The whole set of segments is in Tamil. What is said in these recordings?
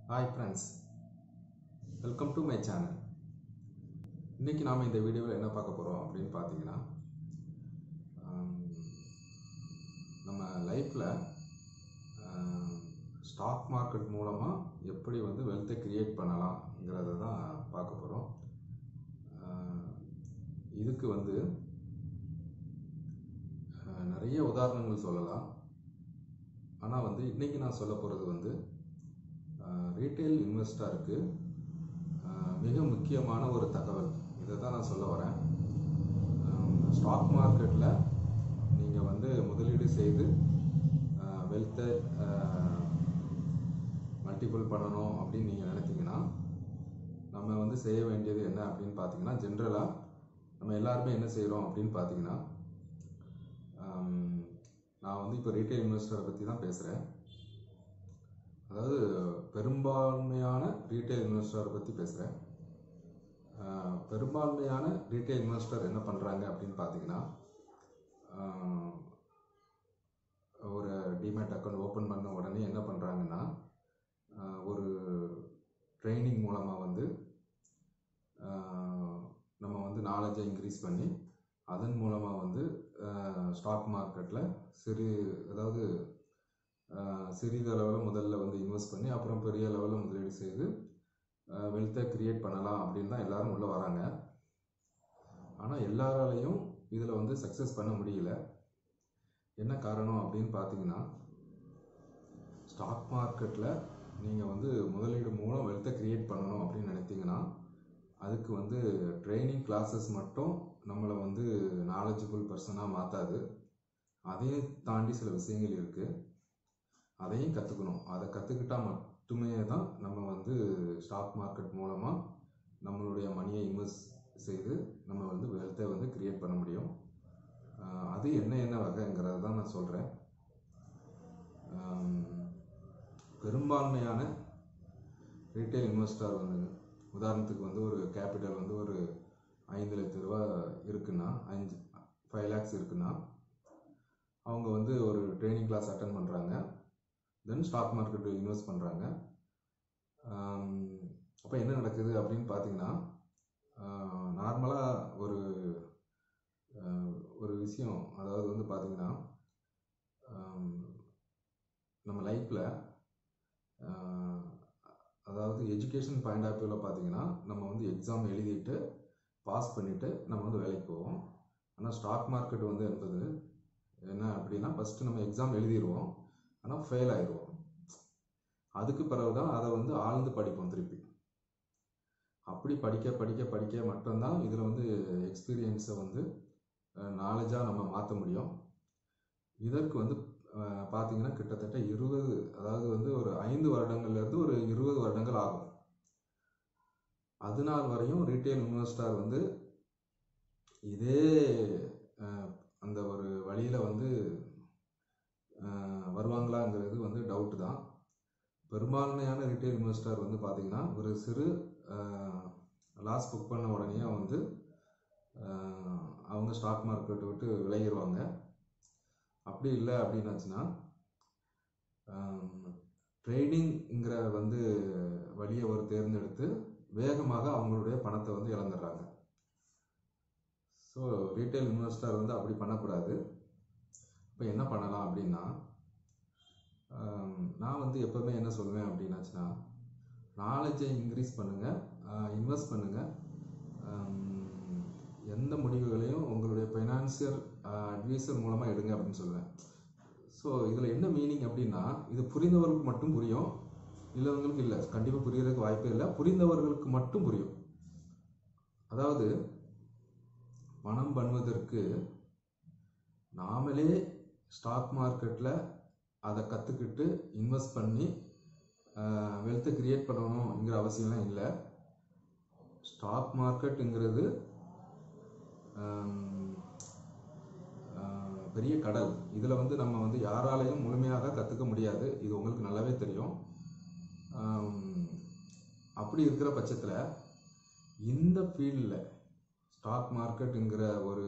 hi friends welcome to my channel இன்றைக்கி நாம் இந்த வீடியோவில் என்ன பார்க்க போகிறோம் அப்படின்னு பார்த்தீங்கன்னா ஆம், நம்ம லைஃப்பில் ஸ்டாக் மார்க்கெட் மூலமாக எப்படி வந்து வெல்த்தை க்ரியேட் பண்ணலாம்ங்கிறத தான் பார்க்க போகிறோம் இதுக்கு வந்து ஆஹ், நிறைய உதாரணங்கள் சொல்லலாம் ஆனால் வந்து இன்றைக்கி நான் சொல்ல போகிறது வந்து ரீட்டைல் இன்வெஸ்டருக்கு மிக முக்கியமான ஒரு தகவல் இதை தான் நான் சொல்ல வரேன் ஸ்டாக் மார்க்கெட்டில் நீங்கள் வந்து முதலீடு செய்து வெல்த்தை மல்டிபிள் பண்ணணும் அப்படின்னு நீங்கள் நினைத்தீங்கன்னா நம்ம வந்து செய்ய வேண்டியது என்ன அப்படின்னு பார்த்தீங்கன்னா ஜென்ரலாக நம்ம எல்லாருமே என்ன செய்கிறோம் அப்படின்னு பார்த்தீங்கன்னா ஆம், நான் வந்து இப்போ ரீட்டைல் இன்வெஸ்டரை பற்றி தான் பேசுகிறேன் அதாவது பெரும்பான்மையான ரீட்டைல் இன்வெஸ்டரை பற்றி பேசுகிறேன் பெரும்பான்மையான ரீட்டைல் இன்வெஸ்டர் என்ன பண்ணுறாங்க அப்படின்னு பார்த்தீங்கன்னா ஆஹ், ஒரு டிமேட் அக்கௌண்ட் ஓப்பன் பண்ண உடனே என்ன பண்ணுறாங்கன்னா ஆஹ், ஒரு ட்ரைனிங் மூலமாக வந்து ஆஹ், நம்ம வந்து நாலேஜை இன்க்ரீஸ் பண்ணி அதன் மூலமாக வந்து ஸ்டாக் மார்க்கெட்டில் சிறு அதாவது ஆஹ் சிறிது அளவில் முதல்ல வந்து இன்வெஸ்ட் பண்ணி அப்புறம் பெரிய லெவலில் முதலீடு செய்து வெல்த்தை கிரியேட் பண்ணலாம் அப்படின்னு தான் எல்லாரும் உள்ளே வராங்க ஆனால் எல்லாராலையும் இதில் வந்து சக்ஸஸ் பண்ண முடியல என்ன காரணம் அப்படின்னு பார்த்தீங்கன்னா ஸ்டாக் மார்க்கெட்டில் நீங்கள் வந்து முதலீடு மூலம் வெல்த்தை கிரியேட் பண்ணணும் அப்படின்னு நினைத்தீங்கன்னா அதுக்கு வந்து ட்ரைனிங் கிளாஸஸ் மட்டும் நம்மளை வந்து நாலேஜபிள் பர்சனாக மாற்றாது அதையும் தாண்டி சில விஷயங்கள் இருக்குது அதையும் கற்றுக்கணும் அதை கற்றுக்கிட்டா மட்டுமே தான் நம்ம வந்து ஸ்டாக் மார்க்கெட் மூலமாக நம்மளுடைய மணியை இன்வெஸ்ட் செய்து நம்ம வந்து வெல்த்தை வந்து கிரியேட் பண்ண முடியும் ஆஹ் அது என்ன என்ன வகைங்கிறத தான் நான் சொல்கிறேன் பெரும்பான்மையான ரீட்டைல் இன்வெஸ்டர் வந்து உதாரணத்துக்கு வந்து ஒரு கேபிட்டல் வந்து ஒரு ஐந்து லட்ச ரூபா இருக்குன்னா அஞ்சு ஃபைவ் லேக்ஸ் இருக்குன்னா அவங்க வந்து ஒரு ட்ரைனிங் கிளாஸ் அட்டன் பண்ணுறாங்க தென் ஸ்டாக் மார்க்கெட்டில் இன்வெஸ்ட் பண்ணுறாங்க அப்போ என்ன நடக்குது அப்படின்னு பார்த்தீங்கன்னா நார்மலாக ஒரு ஆஹ், ஒரு விஷயம் அதாவது வந்து பார்த்தீங்கன்னா நம்ம லைஃப்பில் அதாவது எஜுகேஷன் பாயிண்ட் ஆஃப் வியூவில் பார்த்தீங்கன்னா நம்ம வந்து எக்ஸாம் எழுதிட்டு பாஸ் பண்ணிவிட்டு நம்ம வந்து வேலைக்கு போவோம் ஆனால் ஸ்டாக் மார்க்கெட் வந்து என்பது என்ன அப்படின்னா ஃபஸ்ட்டு நம்ம எக்ஸாம் எழுதிடுவோம் ஆனால் ஃபெயில் ஆயிடுவோம் அதுக்கு பிறகு தான் அதை வந்து ஆழ்ந்து படிப்போம் திருப்பி அப்படி படிக்க படிக்க படிக்க மட்டும்தான் இதில் வந்து எக்ஸ்பீரியன்ஸை வந்து நாலேஜாக நம்ம மாற்ற முடியும் இதற்கு வந்து அஹ், பார்த்தீங்கன்னா கிட்டத்தட்ட இருபது அதாவது வந்து ஒரு ஐந்து வருடங்கள்லேருந்து ஒரு இருபது வருடங்கள் ஆகும் அது நாள் வரையும் ரீட்டைல் இன்வெஸ்டர் வந்து இதே அஹ், அந்த ஒரு வழியில் வந்து அஹ், வருவாங்களாங்கிறது வந்து டவுட்டு தான் பெரும்பான்மையான ரீட்டைல் இன்வெஸ்டர் வந்து பார்த்திங்கன்னா ஒரு சிறு லாஸ் புக் பண்ண உடனே வந்து அஹ், அவங்க ஸ்டாக் மார்க்கெட்டை விட்டு விலகிடுவாங்க அப்படி இல்லை அப்படின்னாச்சுன்னா ட்ரேடிங்கிற வந்து வழியை ஒரு தேர்ந்தெடுத்து வேகமாக அவங்களுடைய பணத்தை வந்து இழந்துடுறாங்க ஸோ ரீட்டைல் இன்வெஸ்டர் வந்து அப்படி பண்ணக்கூடாது இப்போ என்ன பண்ணலாம் அப்படின்னா ஆம், நான் வந்து எப்போவுமே என்ன சொல்லுவேன் அப்படின்னாச்சுன்னா நாலேஜை இன்க்ரீஸ் பண்ணுங்கள் இன்வெஸ்ட் பண்ணுங்கள் எந்த முடிவுகளையும் உங்களுடைய ஃபைனான்சியல் அட்வைசர் மூலமாக எடுங்க அப்படின்னு சொல்லுவேன் ஸோ இதில் என்ன மீனிங் அப்படின்னா இது புரிந்தவர்களுக்கு மட்டும் புரியும் இல்லவங்களுக்கு இல்லை கண்டிப்பாக புரியறதுக்கு வாய்ப்பே இல்லை புரிந்தவர்களுக்கு மட்டும் புரியும் அதாவது பணம் பண்ணுவதற்கு நாமளே ஸ்டாக் மார்க்கெட்டில் அதை கற்றுக்கிட்டு இன்வெஸ்ட் பண்ணி வெல்த்தை கிரியேட் பண்ணணுங்கிற அவசியம்லாம் இல்லை ஸ்டாக் மார்க்கெட்டுங்கிறது ஆம், ஆஹ், பெரிய கடல் இதில் வந்து நம்ம வந்து யாராலையும் முழுமையாக கற்றுக்க முடியாது இது உங்களுக்கு நல்லாவே தெரியும் ஆம், அப்படி இருக்கிற பட்சத்தில் இந்த ஃபீல்டில் ஸ்டாக் மார்க்கெட்டுங்கிற ஒரு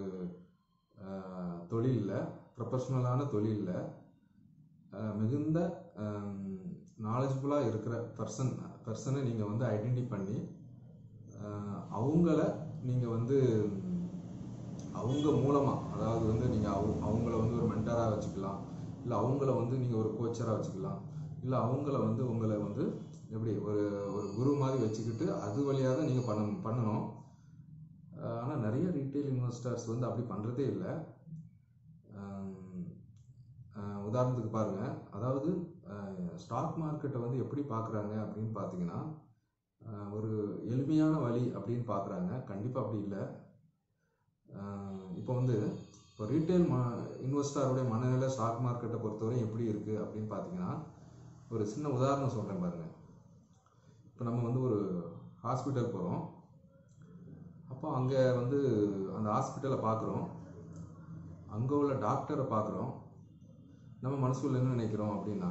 தொழிலில் ப்ரொஃபஷ்னலான தொழிலில் மிகுந்த நாலேஜ்ஃபுல்லாக இருக்கிற பர்சன் பர்சனை நீங்கள் வந்து ஐடென்டி பண்ணி அஹ், அவங்கள நீங்கள் வந்து அவங்க மூலமாக அதாவது வந்து நீங்கள் அவ அவங்கள வந்து ஒரு மென்டராக வச்சுக்கலாம் இல்லை அவங்கள வந்து நீங்கள் ஒரு கோச்சராக வச்சுக்கலாம் இல்லை அவங்கள வந்து உங்களை வந்து எப்படி ஒரு ஒரு குரு மாதிரி வச்சுக்கிட்டு அது வழியாக தான் நீங்கள் பண்ண பண்ணணும் ஆனால் நிறைய ரீட்டைல் இன்வெஸ்டர்ஸ் வந்து அப்படி பண்ணுறதே இல்லை உதாரணத்துக்கு பாருங்கள் அதாவது ஸ்டாக் மார்க்கெட்டை வந்து எப்படி பார்க்குறாங்க அப்படின்னு பார்த்தீங்கன்னா அஹ், ஒரு எளிமையான வழி அப்படின்னு பார்க்குறாங்க கண்டிப்பாக அப்படி இல்லை இப்போ வந்து இப்போ ரீட்டைல் ம இன்வெஸ்டருடைய மனநிலை ஸ்டாக் மார்க்கெட்டை பொறுத்தவரை எப்படி இருக்குது அப்படின்னு பார்த்தீங்கன்னா ஒரு சின்ன உதாரணம் சொல்கிறேன் பாருங்கள் இப்போ நம்ம வந்து ஒரு ஹாஸ்பிட்டல் போகிறோம் அப்போ அங்கே வந்து அந்த ஹாஸ்பிட்டலை பார்க்குறோம் அங்கே உள்ள டாக்டரை பார்க்குறோம் நம்ம மனசுக்குள்ள என்ன நினைக்கிறோம் அப்படின்னா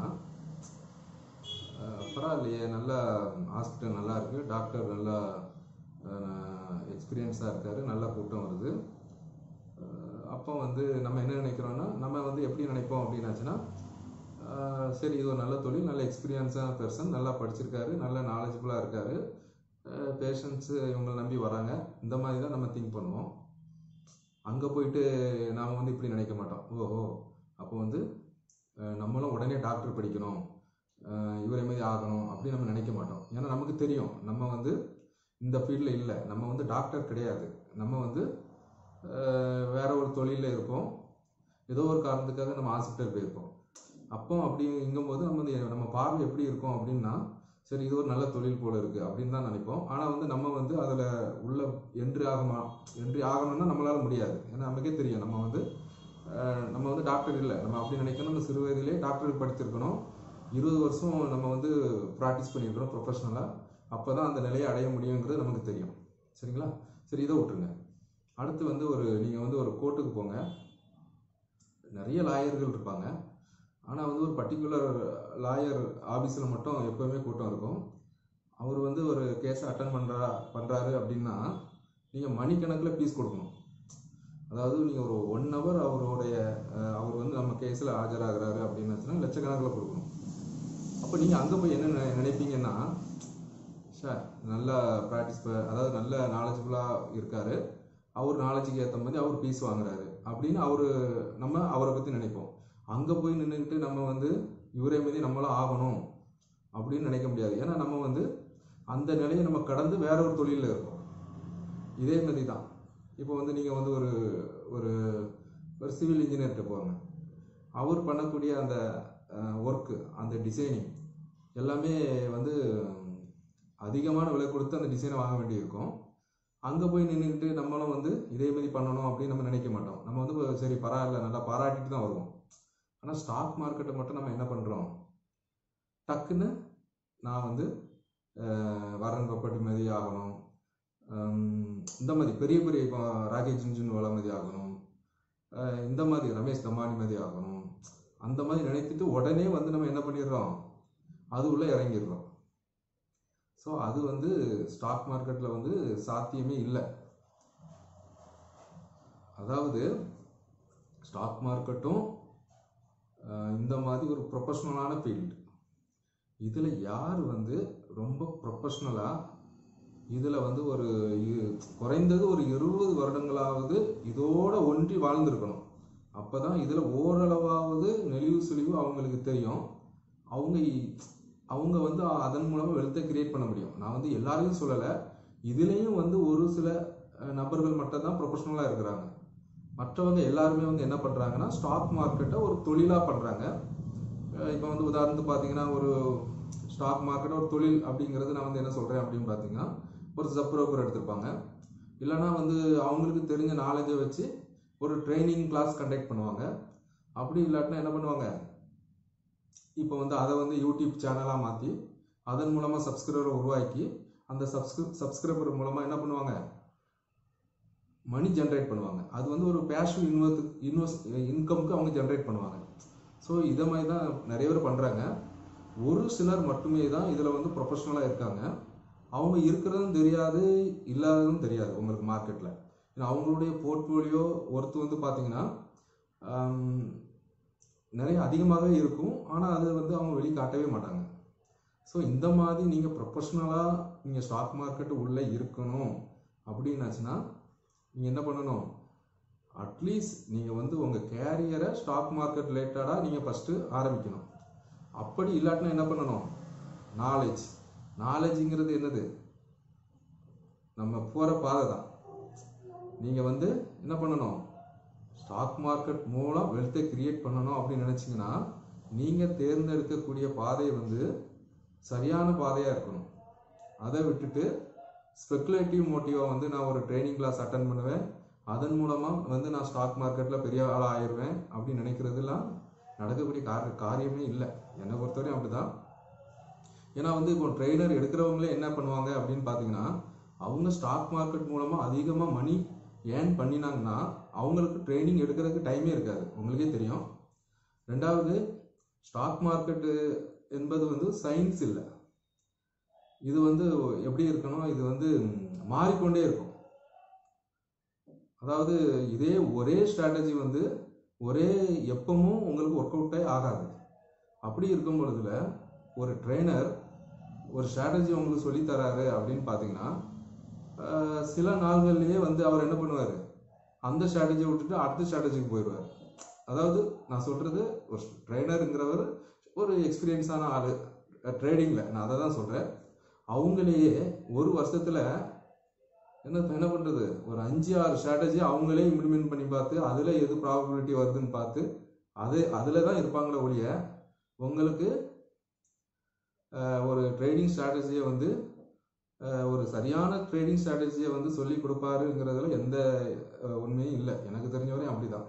அஹ், பரவாயில்லையே நல்லா ஹாஸ்பிட்டல் நல்லா இருக்குது டாக்டர் நல்லா எக்ஸ்பீரியன்ஸாக இருக்காரு நல்லா கூட்டம் வருது அஹ், அப்போ வந்து நம்ம என்ன நினைக்கிறோம்னா நம்ம வந்து எப்படி நினைப்போம் அப்படின்னாச்சுன்னா அஹ், சரி இது ஒரு நல்ல தொழில் நல்ல எக்ஸ்பீரியன்ஸான பர்சன் நல்லா படிச்சிருக்காரு நல்ல நாலேஜபுளாக இருக்காரு பேஷண்ட்ஸு இவங்களை நம்பி வராங்க இந்த மாதிரி தான் நம்ம திங்க் பண்ணுவோம் அங்கே போயிட்டு நாம் வந்து இப்படி நினைக்க மாட்டோம் ஓஹோ அப்போ வந்து அஹ், நம்மளும் உடனே டாக்டர் படிக்கணும் அஹ், இவரை மாதிரி ஆகணும் அப்படின்னு நம்ம நினைக்க மாட்டோம் ஏன்னா நமக்கு தெரியும் நம்ம வந்து இந்த ஃபீல்டில் இல்லை நம்ம வந்து டாக்டர் கிடையாது நம்ம வந்து அஹ், வேற ஒரு தொழிலில் இருப்போம் ஏதோ ஒரு காரணத்துக்காக நம்ம ஹாஸ்பிட்டல் போயிருப்போம் அப்போ அப்படி இங்கும்போது நம்ம வந்து நம்ம பார்வை எப்படி இருக்கும் அப்படின்னா சரி இது ஒரு நல்ல தொழில் போல இருக்கு அப்படின்னு தான் நினைப்போம் ஆனால் வந்து நம்ம வந்து அதில் உள்ள என்ட்ரி ஆகுமா என்ட்ரி ஆகணும்னா நம்மளால முடியாது ஏன்னா நமக்கே தெரியும் நம்ம வந்து அஹ், நம்ம வந்து டாக்டர் இல்லை நம்ம அப்படி நினைக்கணும் நம்ம சிறு வயதிலே டாக்டருக்கு படிச்சிருக்கணும் இருபது வருஷம் நம்ம வந்து ப்ராக்டிஸ் பண்ணியிருக்கணும் ப்ரொஃபஷனலாக அப்போ தான் அந்த நிலையை அடைய முடியுங்கிறது நமக்கு தெரியும் சரிங்களா சரி இதை விட்டுருங்க அடுத்து வந்து ஒரு நீங்கள் வந்து ஒரு கோர்ட்டுக்கு போங்க நிறைய லாயர்கள் இருப்பாங்க ஆனால் வந்து ஒரு பர்டிகுலர் லாயர் ஆஃபீஸில் மட்டும் எப்போவுமே கூட்டம் இருக்கும் அவர் வந்து ஒரு கேஸை அட்டன் பண்ணுறா பண்ணுறாரு அப்படின்னா நீங்கள் மணிக்கணக்கில் ஃபீஸ் கொடுக்கணும் அதாவது நீங்கள் ஒரு ஒன் ஹவர் அவருடைய அஹ், அவர் வந்து நம்ம கேஸில் ஆஜராகிறாரு அப்படின்னாச்சுன்னா லட்சக்கணக்கில் கொடுக்கணும் அப்போ நீங்கள் அங்கே போய் என்ன நினை- நினைப்பீங்கன்னா சார் நல்லா ப்ராக்டிஸ் அதாவது நல்ல நாலேஜபுளாக இருக்காரு அவர் நாலேஜுக்கு ஏற்ற மாதிரி அவர் ஃபீஸ் வாங்குறாரு அப்படின்னு அவர் நம்ம அவரை பற்றி நினைப்போம் அங்கே போய் நின்றுக்கிட்டு நம்ம வந்து இவரே மீதி நம்மளாம் ஆகணும் அப்படின்னு நினைக்க முடியாது ஏன்னா நம்ம வந்து அந்த நிலையை நம்ம கடந்து வேற ஒரு தொழிலில் இருக்கோம் இதே மாதிரி தான் இப்போ வந்து நீங்கள் வந்து ஒரு ஒரு ஒரு சிவில் இன்ஜினியர்கிட்ட போங்க அவர் பண்ணக்கூடிய அந்த ஒர்க்கு அந்த டிசைனிங் எல்லாமே வந்து அதிகமான விலை கொடுத்து அந்த டிசைனை வாங்க வேண்டியிருக்கும் அங்கே போய் நின்றுக்கிட்டு நம்மளும் வந்து இதே மாதிரி பண்ணணும் அப்படின்னு நம்ம நினைக்க மாட்டோம் நம்ம வந்து சரி பரவாயில்ல நல்லா பாராட்டிட்டு தான் வருவோம் ஆனால் ஸ்டாக் மார்க்கெட்டை மட்டும் நம்ம என்ன பண்ணுறோம் டக்குன்னு நான் வந்து அஹ், வரன் பப்பட்டி மாதிரி ஆகணும் ஹம், இந்த மாதிரி பெரிய பெரிய இப்போ ராகேஷ் ஜின்ஜின்வாலா மாதிரி ஆகணும் அஹ், இந்த மாதிரி ரமேஷ் தமானி மாதிரி ஆகணும் அந்த மாதிரி நினைத்துட்டு உடனே வந்து நம்ம என்ன பண்ணிடுறோம் அது உள்ள இறங்கிடுறோம் ஸோ அது வந்து ஸ்டாக் மார்க்கெட்டில் வந்து சாத்தியமே இல்லை அதாவது ஸ்டாக் மார்க்கெட்டும் அஹ், இந்த மாதிரி ஒரு ப்ரொஃபஷ்னலான ஃபீல்டு இதில் யார் வந்து ரொம்ப ப்ரொஃபஷ்னலாக இதில் வந்து ஒரு இ- குறைந்தது ஒரு இருபது வருடங்களாவது இதோட ஒன்றி வாழ்ந்திருக்கணும் அப்போ தான் இதில் ஓரளவாவது நெளிவு சுழிவு அவங்களுக்கு தெரியும் அவங்க இ- அவங்க வந்து அதன் மூலமாக வெல்த்தை கிரியேட் பண்ண முடியும் நான் வந்து எல்லாரையும் சொல்லலை இதுலேயும் வந்து ஒரு சில அஹ், நபர்கள் மட்டும் தான் ப்ரொஃபஷ்னலாக இருக்கிறாங்க மற்றவங்க எல்லாருமே வந்து என்ன பண்ணுறாங்கன்னா ஸ்டாக் மார்க்கெட்டை ஒரு தொழிலாக பண்ணுறாங்க இப்போ வந்து உதாரணத்துக்கு பார்த்தீங்கன்னா ஒரு ஸ்டாக் மார்க்கெட் ஒரு தொழில் அப்படிங்கிறது நான் வந்து என்ன சொல்கிறேன் அப்படின்னு பார்த்தீங்கன்னா ஒரு சப்ரோக்கர் எடுத்திருப்பாங்க இல்லைன்னா வந்து அவங்களுக்கு தெரிஞ்ச நாலேஜை வச்சு ஒரு ட்ரைனிங் கிளாஸ் கண்டக்ட் பண்ணுவாங்க அப்படி இல்லாட்டினா என்ன பண்ணுவாங்க இப்போ வந்து அதை வந்து யூடியூப் சேனலாக மாற்றி அதன் மூலமாக சப்ஸ்கிரைபரை உருவாக்கி அந்த சப்ஸ்கிரி சப்ஸ்கிரைபர் மூலமாக என்ன பண்ணுவாங்க மணி ஜென்ரேட் பண்ணுவாங்க அது வந்து ஒரு பேஷன் இன்வெஸ்ட் இன்வெஸ்ட் இன்கம்க்கு அவங்க ஜென்ரேட் பண்ணுவாங்க ஸோ இதை மாதிரி தான் நிறைய பேர் பண்ணுறாங்க ஒரு சிலர் மட்டுமே தான் இதில் வந்து ப்ரொஃபஷ்னலாக இருக்காங்க அவங்க இருக்கிறதும் தெரியாது இல்லாததும் தெரியாது உங்களுக்கு மார்க்கெட்டில் ஏன்னா அவங்களுடைய போர்ட்ஃபோலியோ ஒர்த்து வந்து பார்த்தீங்கன்னா ஆம், நிறைய அதிகமாகவே இருக்கும் ஆனால் அது வந்து அவங்க வெளிக்காட்டவே மாட்டாங்க ஸோ இந்த மாதிரி நீங்கள் ப்ரொஃபஷ்னலாக நீங்கள் ஸ்டாக் மார்க்கெட்டு உள்ளே இருக்கணும் அப்படின்னாச்சுன்னா நீங்கள் என்ன பண்ணணும் அட்லீஸ்ட் நீங்கள் வந்து உங்கள் கேரியரை ஸ்டாக் மார்க்கெட் ரிலேட்டடாக நீங்கள் ஃபஸ்ட்டு ஆரம்பிக்கணும் அப்படி இல்லாட்டினா என்ன பண்ணணும் நாலேஜ் நாலேஜுங்கிறது என்னது நம்ம போகிற பாதை தான் நீங்கள் வந்து என்ன பண்ணணும் ஸ்டாக் மார்க்கெட் மூலம் வெல்த்தை கிரியேட் பண்ணணும் அப்படின்னு நினச்சிங்கன்னா நீங்கள் தேர்ந்தெடுக்கக்கூடிய பாதை வந்து சரியான பாதையாக இருக்கணும் அதை விட்டுட்டு ஸ்பெக்குலேட்டிவ் மோட்டிவாக வந்து நான் ஒரு ட்ரைனிங் கிளாஸ் அட்டன் பண்ணுவேன் அதன் மூலமாக வந்து நான் ஸ்டாக் மார்க்கெட்டில் பெரிய ஆளாக ஆயிடுவேன் அப்படின்னு நினைக்கிறதுலாம் நடக்கக்கூடிய கார காரியமே இல்லை என்னை பொறுத்தவரையும் அப்படி தான் ஏன்னா வந்து இப்போ ட்ரெயினர் எடுக்கிறவங்களே என்ன பண்ணுவாங்க அப்படின்னு பார்த்தீங்கன்னா அவங்க ஸ்டாக் மார்க்கெட் மூலமாக அதிகமாக மணி ஏர்ன் பண்ணினாங்கன்னா அவங்களுக்கு ட்ரைனிங் எடுக்கிறதுக்கு டைமே இருக்காது உங்களுக்கே தெரியும் ரெண்டாவது ஸ்டாக் மார்க்கெட்டு என்பது வந்து சயின்ஸ் இல்லை இது வந்து எப்படி இருக்கணும் இது வந்து மாறிக்கொண்டே இருக்கும் அதாவது இதே ஒரே ஸ்ட்ராட்டஜி வந்து ஒரே எப்பவும் உங்களுக்கு ஒர்க் அவுட்டே ஆகாது அப்படி இருக்கும் பொழுதுல ஒரு ட்ரெயினர் ஒரு ஸ்ட்ராட்டஜி உங்களுக்கு சொல்லித் தராரு அப்படின்னு பார்த்தீங்கன்னா ஆஹ், சில நாள்கள்லேயே வந்து அவர் என்ன பண்ணுவார் அந்த ஸ்ட்ராட்டஜியை விட்டுட்டு அடுத்த ஸ்ட்ராட்டஜிக்கு போயிடுவார் அதாவது நான் சொல்கிறது ஒரு ட்ரெயினருங்கிறவர் ஒரு எக்ஸ்பீரியன்ஸான ஆள் ட்ரேடிங்கில் நான் அதை தான் சொல்கிறேன் அவங்களையே ஒரு வருஷத்தில் என்ன என்ன பண்ணுறது ஒரு அஞ்சு ஆறு ஸ்ட்ராட்டஜி அவங்களே இம்ப்ளிமெண்ட் பண்ணி பார்த்து அதில் எது ப்ராபபிலிட்டி வருதுன்னு பார்த்து அது அதில் தான் இருப்பாங்களே ஒழிய உங்களுக்கு அஹ், ஒரு ட்ரேடிங் ஸ்ட்ராட்டஜியை வந்து அஹ், ஒரு சரியான ட்ரேடிங் ஸ்ட்ராட்டஜியை வந்து சொல்லி கொடுப்பாருங்கிறதுல எந்த அஹ், உண்மையும் இல்லை எனக்கு தெரிஞ்சவரையும் அப்படிதான்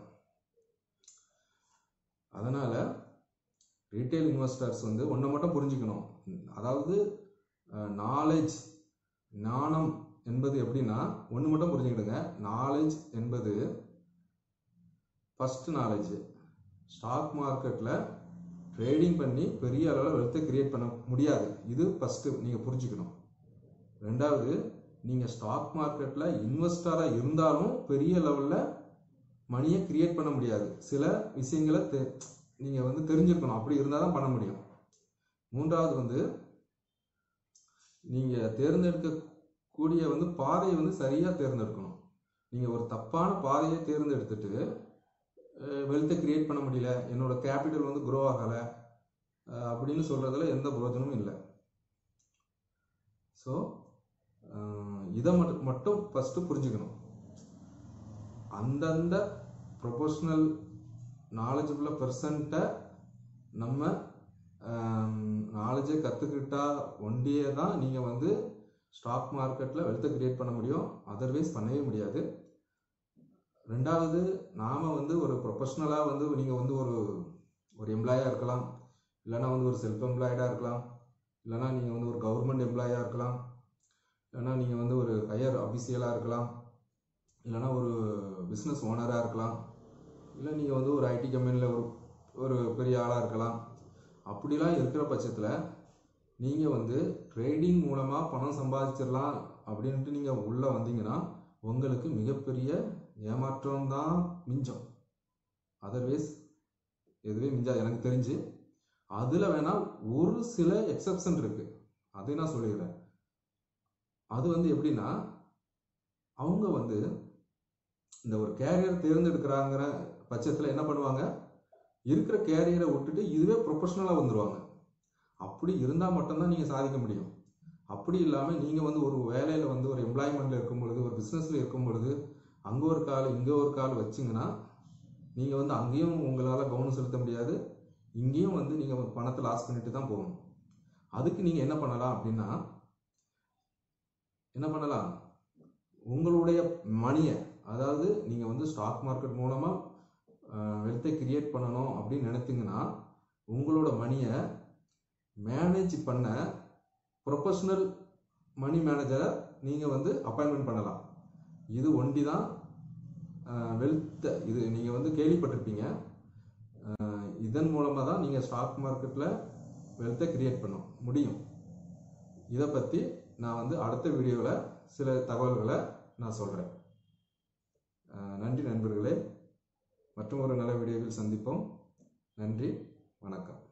அதனால் ரீட்டைல் இன்வெஸ்டர்ஸ் வந்து ஒன்றை மட்டும் புரிஞ்சுக்கணும் அதாவது நாலேஜ் ஞானம் என்பது எப்படின்னா ஒன்று மட்டும் புரிஞ்சுக்கிடுங்க நாலேஜ் என்பது ஃபர்ஸ்ட் நாலேஜ் ஸ்டாக் மார்க்கெட்டில் ட்ரேடிங் பண்ணி பெரிய அளவில் வெல்த்தை கிரியேட் பண்ண முடியாது இது ஃபஸ்ட்டு நீங்கள் புரிஞ்சுக்கணும் ரெண்டாவது நீங்கள் ஸ்டாக் மார்க்கெட்டில் இன்வெஸ்டராக இருந்தாலும் பெரிய லெவலில் மணியை கிரியேட் பண்ண முடியாது சில விஷயங்களை தெ நீங்கள் வந்து தெரிஞ்சிருக்கணும் அப்படி இருந்தால் தான் பண்ண முடியும் மூன்றாவது வந்து நீங்கள் தேர்ந்தெடுக்கக்கூடிய வந்து பாதையை வந்து சரியாக தேர்ந்தெடுக்கணும் நீங்கள் ஒரு தப்பான பாதையை தேர்ந்தெடுத்துட்டு வெல்த்தை கிரியேட் பண்ண முடியல என்னோட கேபிட்டல் வந்து க்ரோ ஆகலை அப்படின்னு சொல்கிறதுல எந்த பிரயோஜனமும் இல்லை ஸோ இதை மட்டும் மட்டும் ஃபஸ்ட்டு புரிஞ்சுக்கணும் அந்தந்த ப்ரொபோஷ்னல் நாலேஜபுள்ள பர்சன்ட்டை நம்ம நாலேஜை கற்றுக்கிட்டா ஒண்டியே தான் நீங்கள் வந்து ஸ்டாக் மார்க்கெட்டில் வெல்த்தை கிரியேட் பண்ண முடியும் அதர்வைஸ் பண்ணவே முடியாது ரெண்டாவது நாம் வந்து ஒரு ப்ரொஃபஷ்னலாக வந்து நீங்கள் வந்து ஒரு ஒரு எம்ப்ளாயாக இருக்கலாம் இல்லைனா வந்து ஒரு செல்ஃப் எம்ப்ளாய்டாக இருக்கலாம் இல்லைனா நீங்கள் வந்து ஒரு கவர்மெண்ட் எம்ப்ளாயாக இருக்கலாம் இல்லைனா நீங்கள் வந்து ஒரு ஹையர் அஃபிஷியலாக இருக்கலாம் இல்லைனா ஒரு பிஸ்னஸ் ஓனராக இருக்கலாம் இல்லை நீங்கள் வந்து ஒரு ஐடி கம்பெனியில் ஒரு ஒரு பெரிய ஆளாக இருக்கலாம் அப்படிலாம் இருக்கிற பட்சத்தில் நீங்கள் வந்து ட்ரேடிங் மூலமாக பணம் சம்பாதிச்சிடலாம் அப்படின்ட்டு நீங்கள் உள்ளே வந்தீங்கன்னா உங்களுக்கு மிகப்பெரிய ஏமாற்றம் தான் மிஞ்சம் அதர்வைஸ் எதுவே மிஞ்சாது எனக்கு தெரிஞ்சு அதில் வேணால் ஒரு சில எக்ஸப்ஷன் இருக்குது அதை நான் சொல்லிடுறேன் அது வந்து எப்படின்னா அவங்க வந்து இந்த ஒரு கேரியர் தேர்ந்தெடுக்கிறாங்கிற பட்சத்தில் என்ன பண்ணுவாங்க இருக்கிற கேரியரை விட்டுட்டு இதுவே ப்ரொஃபஷ்னலாக வந்துடுவாங்க அப்படி இருந்தால் மட்டும்தான் நீங்கள் சாதிக்க முடியும் அப்படி இல்லாமல் நீங்கள் வந்து ஒரு வேலையில் வந்து ஒரு எம்ப்ளாய்மெண்ட்டில் இருக்கும் பொழுது ஒரு பிஸ்னஸில் இருக்கும் பொழுது அங்கே ஒரு கால் இங்கே ஒரு கால் வச்சிங்கன்னா நீங்கள் வந்து அங்கேயும் உங்களால் கவனம் செலுத்த முடியாது இங்கேயும் வந்து நீங்கள் பணத்தை லாஸ் பண்ணிட்டு தான் போகணும் அதுக்கு நீங்கள் என்ன பண்ணலாம் அப்படின்னா என்ன பண்ணலாம் உங்களுடைய மணியை அதாவது நீங்கள் வந்து ஸ்டாக் மார்க்கெட் மூலமாக வெல்த்தை கிரியேட் பண்ணணும் அப்படின்னு நினைத்தீங்கன்னா உங்களோட மணியை மேனேஜ் பண்ண ப்ரொஃபஷ்னல் மணி மேனேஜரை நீங்கள் வந்து அப்பாயின்மெண்ட் பண்ணலாம் இது ஒண்டி தான் வெல்த்தை இது நீங்கள் வந்து கேள்விப்பட்டிருப்பீங்க அஹ், இதன் மூலமாக தான் நீங்கள் ஸ்டாக் மார்க்கெட்டில் வெல்த்தை கிரியேட் பண்ண முடியும் இதை பற்றி நான் வந்து அடுத்த வீடியோவில் சில தகவல்களை நான் சொல்கிறேன் நன்றி நண்பர்களே மற்றும் ஒரு நல்ல வீடியோவில் சந்திப்போம் நன்றி வணக்கம்